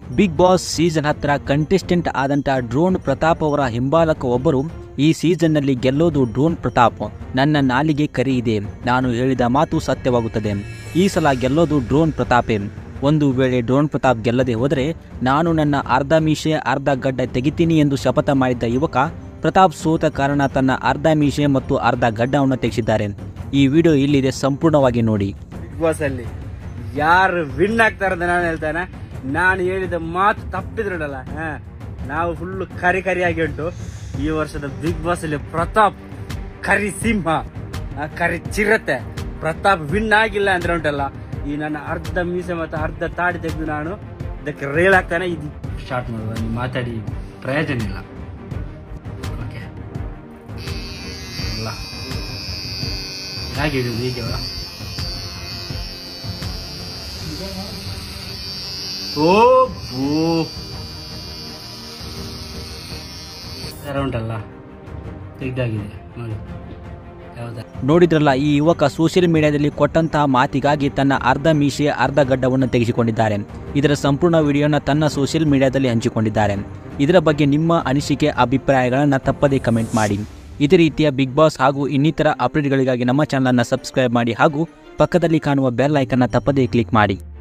Big Boss season ಹತ್ತರ contestant ಆದಂಥ Drone Prathap ಅವರ ಹಿಂಬಾಲಕ ಒಬ್ಬರು ಈ ಸೀಸನ್ನಲ್ಲಿ ಗೆಲ್ಲೋದು ಡ್ರೋನ್ ಪ್ರತಾಪ್ ನನ್ನ ನಾಲಿಗೆ ಕರಿ ಇದೆ ನಾನು ಹೇಳಿದ ಮಾತು ಸತ್ಯವಾಗುತ್ತದೆ ಈ ಸಲ ಗೆಲ್ಲೋದು ಡ್ರೋನ್ ಪ್ರತಾಪೇ ಒಂದು ವೇಳೆ ಡ್ರೋನ್ ಪ್ರತಾಪ್ ಗೆಲ್ಲದೆ ಹೋದರೆ ನಾನು ನನ್ನ ಅರ್ಧ ಮೀಸೆ ಅರ್ಧ ಗಡ್ಡ ತೆಗಿತೀನಿ ಎಂದು ಶಪಥ ಮಾಡಿದ್ದ ಯುವಕ ಪ್ರತಾಪ್ ಸೋತ ಕಾರಣ ತನ್ನ ಅರ್ಧ ಮೀಸೆ ಮತ್ತು ಅರ್ಧ ಗಡ್ಡವನ್ನು ತೆಗೆಸಿದ್ದಾರೆ ಈ ವಿಡಿಯೋ ಇಲ್ಲಿದೆ ಸಂಪೂರ್ಣವಾಗಿ ನೋಡಿ ಬಿಗ್ ಬಾಸ್ ಅಲ್ಲಿ ಯಾರು ವಿನ್ ಆಗ್ತಾರ ಅಂತ ನಾನು ಹೇಳ್ತಾನೆ ನಾನು ಹೇಳಿದ ಮಾತು ತಪ್ಪಿದ್ರಲ್ಲ ಹಾ ನಾವು ಫುಲ್ ಕರಿ ಕರಿಯಾಗಿ ಉಂಟು ಈ ವರ್ಷದ ಬಿಗ್ ಬಾಸ್ ಅಲ್ಲಿ ಪ್ರತಾಪ್ ಕರಿ ಸಿಂಹ ಆ, ಕರಿ ಚಿರತೆ ಪ್ರತಾಪ್ ವಿನ್ ಆಗಿಲ್ಲ ಅಂದ್ರೆ ಉಂಟಲ್ಲ ಈ ನನ್ನ ಅರ್ಧ ಮೀಸೆ ಮತ್ತು ಅರ್ಧ ತಾಡಿ ತೆಗೆದು ನಾನು ಇದಕ್ಕೆ ರೇಲ್ ಆಗ್ತಾನೆ ಇದು ಸ್ಟಾರ್ಟ್ ಮಾಡುವ ನೀವು ಮಾತಾಡಿ ಪ್ರಯೋಜನ ಇಲ್ಲ ಓಕೆ ಅಲ್ಲ ಹೇಗೆ ಹಿಡಿಯೋದು ಹೀಗೆ ಅಲ್ಲ? ಓ ಬೋ ಥರ ಉಂಟಲ್ಲ ತೆಗ್ದಾಗಿದೆ ನೋಡಿ ಹೌದಾ ನೋಡಿದ್ರಲ್ಲ ಈ ಯುವಕ ಸೋಷಿಯಲ್ ಮೀಡಿಯಾದಲ್ಲಿ ಕೊಟ್ಟಂತಹ ಮಾತಿಗಾಗಿ ತನ್ನ ಅರ್ಧ ಮೀಸೆ ಅರ್ಧ ಗಡ್ಡವನ್ನು ತೆಗೆಸಿಕೊಂಡಿದ್ದಾರೆ ಇದರ ಸಂಪೂರ್ಣ ವಿಡಿಯೋನ ತನ್ನ ಸೋಷಿಯಲ್ ಮೀಡಿಯಾದಲ್ಲಿ ಹಂಚಿಕೊಂಡಿದ್ದಾರೆ ಇದರ ಬಗ್ಗೆ ನಿಮ್ಮ ಅನಿಸಿಕೆ ಅಭಿಪ್ರಾಯಗಳನ್ನು ತಪ್ಪದೇ ಕಮೆಂಟ್ ಮಾಡಿ ಇದೇ ರೀತಿಯ ಬಿಗ್ ಬಾಸ್ ಹಾಗೂ ಇನ್ನಿತರ ಅಪ್ಡೇಟ್ಗಳಿಗಾಗಿ ನಮ್ಮ ಚಾನಲನ್ನು ಸಬ್ಸ್ಕ್ರೈಬ್ ಮಾಡಿ ಹಾಗೂ ಪಕ್ಕದಲ್ಲಿ ಕಾಣುವ ಬೆಲ್ ಐಕನ್ನ ತಪ್ಪದೇ ಕ್ಲಿಕ್ ಮಾಡಿ